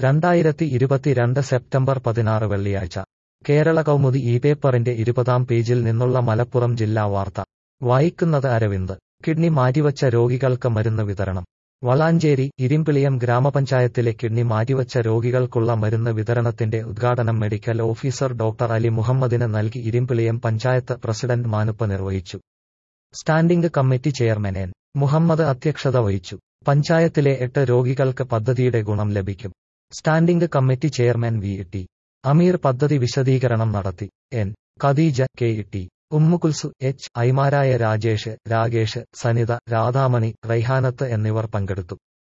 രണ്ടായിരത്തി ഇരുപത്തിരണ്ട് സെപ്റ്റംബർ പതിനാറ് വെള്ളിയാഴ്ച കേരള കൗമുദി ഈ പേപ്പറിന്റെ ഇരുപതാം പേജിൽ നിന്നുള്ള മലപ്പുറം ജില്ലാ വാർത്ത വായിക്കുന്നത് അരവിന്ദ് കിഡ്നി മാറ്റിവച്ച രോഗികൾക്ക് മരുന്ന് വിതരണം വളാഞ്ചേരി ഇരിമ്പിളിയം ഗ്രാമപഞ്ചായത്തിലെ കിഡ്നി മാറ്റിവച്ച രോഗികൾക്കുള്ള മരുന്ന് വിതരണത്തിന്റെ ഉദ്ഘാടനം മെഡിക്കൽ ഓഫീസർ ഡോക്ടർ അലി മുഹമ്മദിന് നൽകി ഇരിമ്പിളിയം പഞ്ചായത്ത് പ്രസിഡന്റ് മാനുപ്പ നിർവഹിച്ചു standing committee chairman N Muhammad അധ്യക്ഷത വഹിച്ചു പഞ്ചായത്തിലെ എട്ട് രോഗികൾക്ക് പദ്ധതിയുടെ ഗുണം ലഭിക്കും standing committee chairman V T Ameer പദ്ധതി വിശദീകരണം നടത്തി N Khadeeja K T Ummukulsu H ഐമാരായ രാജേഷ് രാകേഷ് സനിത രാധാമണി റൈഹാനത്ത് എന്നിവർ പങ്കെടുത്തു